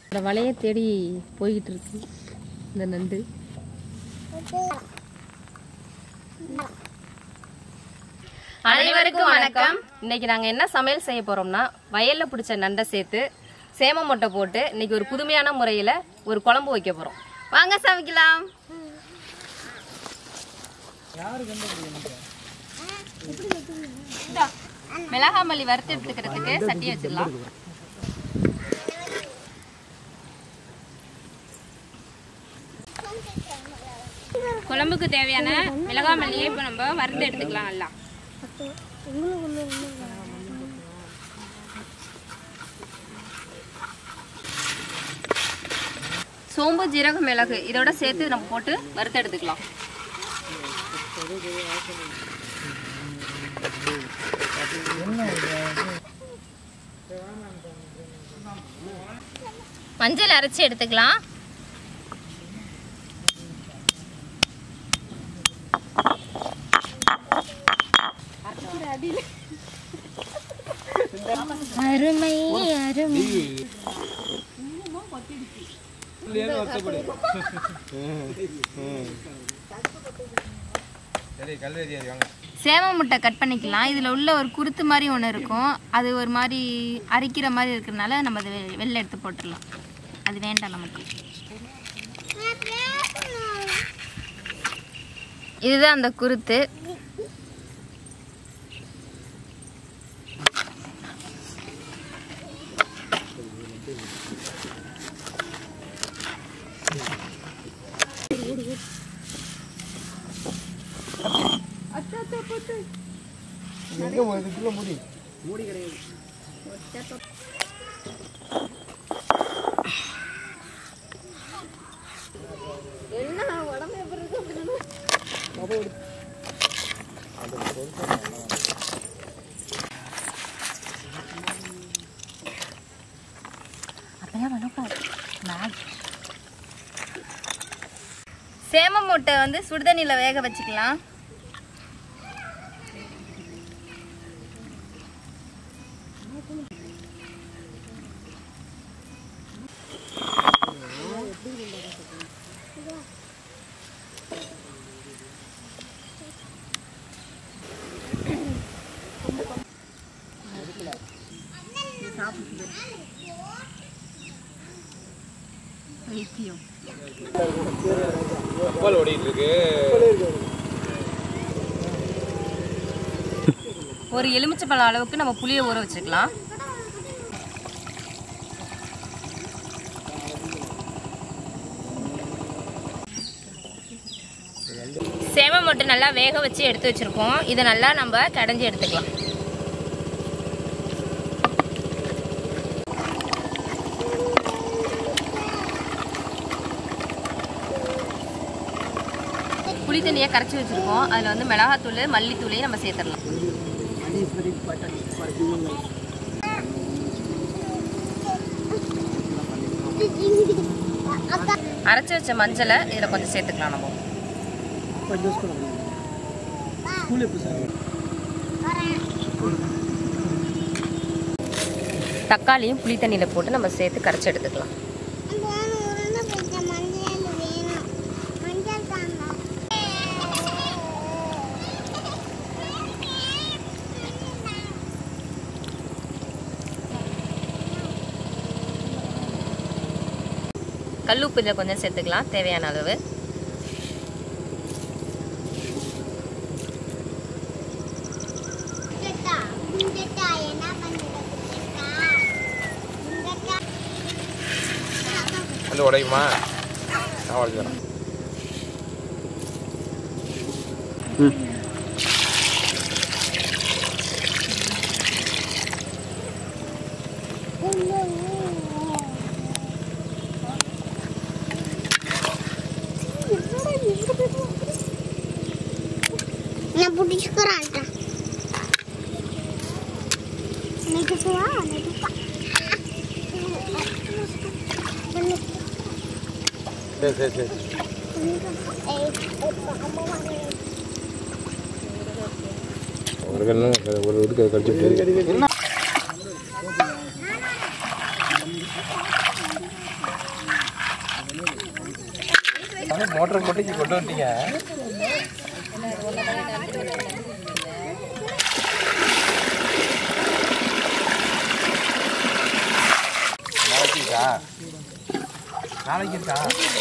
இந்த வலையை தேடி போய்கிட்டு இருக்கு இந்த நண்டு அனைவருக்கும் வணக்கம் இன்னைக்கு நாங்க என்ன சமையல் செய்ய போறோம்னா வயல்ல பிடிச்ச நண்டை சேர்த்து சேம மொட்டை போட்டு இன்னைக்கு ஒரு புதுமையான முறையில ஒரு குழம்பு வைக்க போறோம் வாங்க சமைக்கலாம் இந்தா, மிளகாய் மல்லி வறுத்து எடுத்துக்கிறதுக்கு சட்டி வச்சிடலாம் குழம்புக்கு தேவையான மிளகாய் மல்லியை இப்போ நம்ம வறுத்து எடுத்துக்கலாம் நல்லா சோம்பு ஜீரகம் மிளகு இதோட சேர்த்து நம்ம போட்டு வறுத்து எடுத்துக்கலாம் மஞ்சள் அரைச்சி எடுத்துக்கலாம் அருமை அருமை சேவ முட்டை கட் பண்ணிக்கலாம் இதில் உள்ள ஒரு குருத்து மாதிரி ஒன்று இருக்கும் அது ஒரு மாதிரி அரிக்கிற மாதிரி இருக்கிறதுனால நம்ம அதை வெ- வெளில எடுத்து போட்டுடலாம் அது வேண்டாம் நமக்கு இதுதான் அந்த குருத்து சேம முட்டை வந்து சுடுதண்ணியில் வேக வச்சுக்கலாம் கப்பல் ஓடிட்டு இருக்கு ஒரு எலுமிச்சைப்பழம் அளவுக்கு நம்ம புளியை ஊற வச்சுக்கலாம் சேம முட்டை நல்லா வேக வச்சு எடுத்து வச்சிருக்கோம் இதை நல்லா நம்ம கடைஞ்சி எடுத்துக்கலாம் புளி தண்ணியை கரைச்சி வச்சிருக்கோம் அதில் வந்து மிளகாத்தூள் மல்லித்தூளையும் நம்ம சேர்த்துடலாம் அரைச்சி வச்ச மஞ்சளை இதில் கொஞ்சம் சேர்த்துக்கலாம் நம்ம தக்காளியும் புளி தண்ணியில் போட்டு நம்ம சேர்த்து கரைச்சி எடுத்துக்கலாம் கல்லுப்பு இதில் கொஞ்சம் சேர்த்துக்கலாம் தேவையான அளவு வந்து உடையுமா நான் உடைச்சு தரேன் நான் பிடிச்சுக்கிறான்ட்டா எனக்கு சுவா எனக்கு சரி சரி சரி ஒரு கண்ணு ஒரு இதுக்கு கழிச்சு மோட்டர் கொட்டைக்கு கொண்டு வந்துட்டீங்க நாளைக்கு இருக்கா நாளைக்கு இருக்கா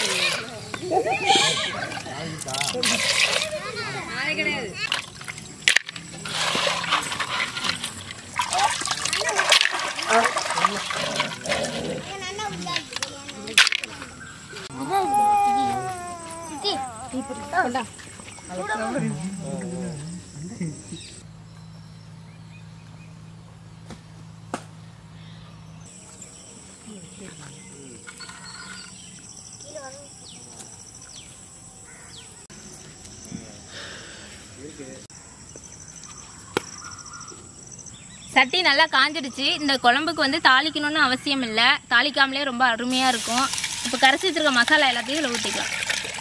சட்டி நல்லா காஞ்சிடுச்சு இந்த குழம்புக்கு வந்து தாளிக்கணும்னு அவசியம் இல்லை தாளிக்காமலே ரொம்ப அருமையாக இருக்கும் இப்போ கரைச்சி வச்சிருக்க மசாலா எல்லாத்தையும் இதில் ஊற்றிக்கலாம்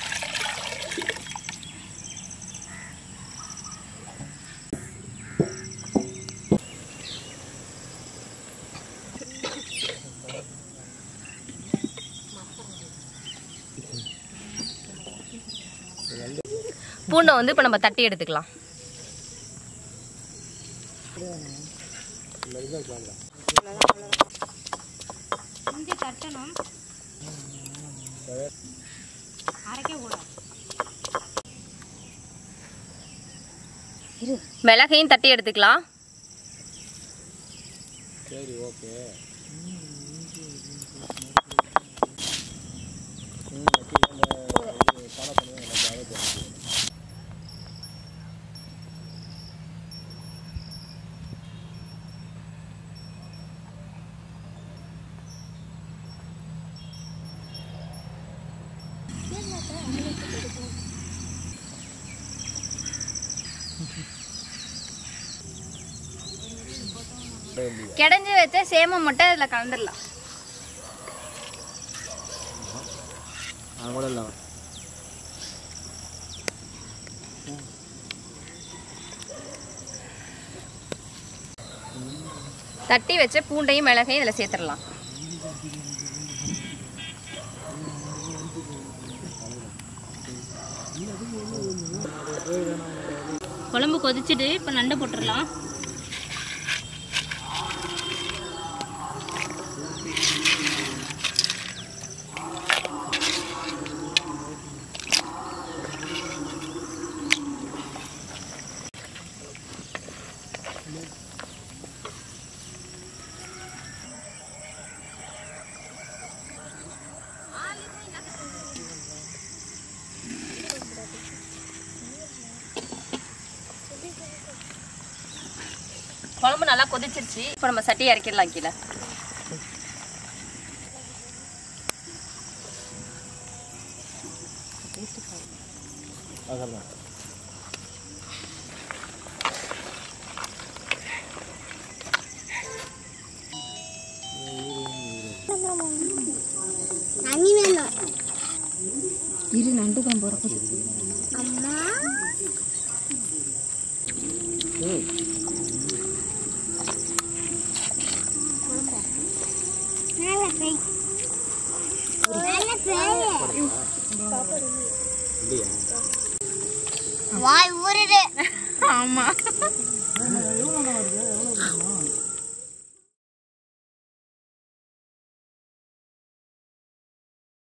பூண்டை வந்து இப்போ நம்ம தட்டி எடுத்துக்கலாம் இஞ்சி தட்டணும் அரைக்க கூடாது மிளகையும் தட்டி எடுத்துக்கலாம் சரி ஓகே கிடஞ்சி வச்ச சேம முட்டை இதில் கலந்துடலாம் அது கூட இல்லை தட்டி வச்ச பூண்டையும் மிளகையும் இதில் சேர்த்துடலாம் குழம்பு கொதிச்சுட்டு இப்போ நண்டை போட்டுடலாம் குழம்பு நல்லா கொதிச்சிருச்சு இப்போ நம்ம சட்டி இறக்கிடலாம் கீழே அதெல்லாம் தண்ணி வேணும் இரு நண்டு தான் போகிறப்ப அம்மா மேல பேய் மேல பேய் வாய் ஊறுது ஆமாம்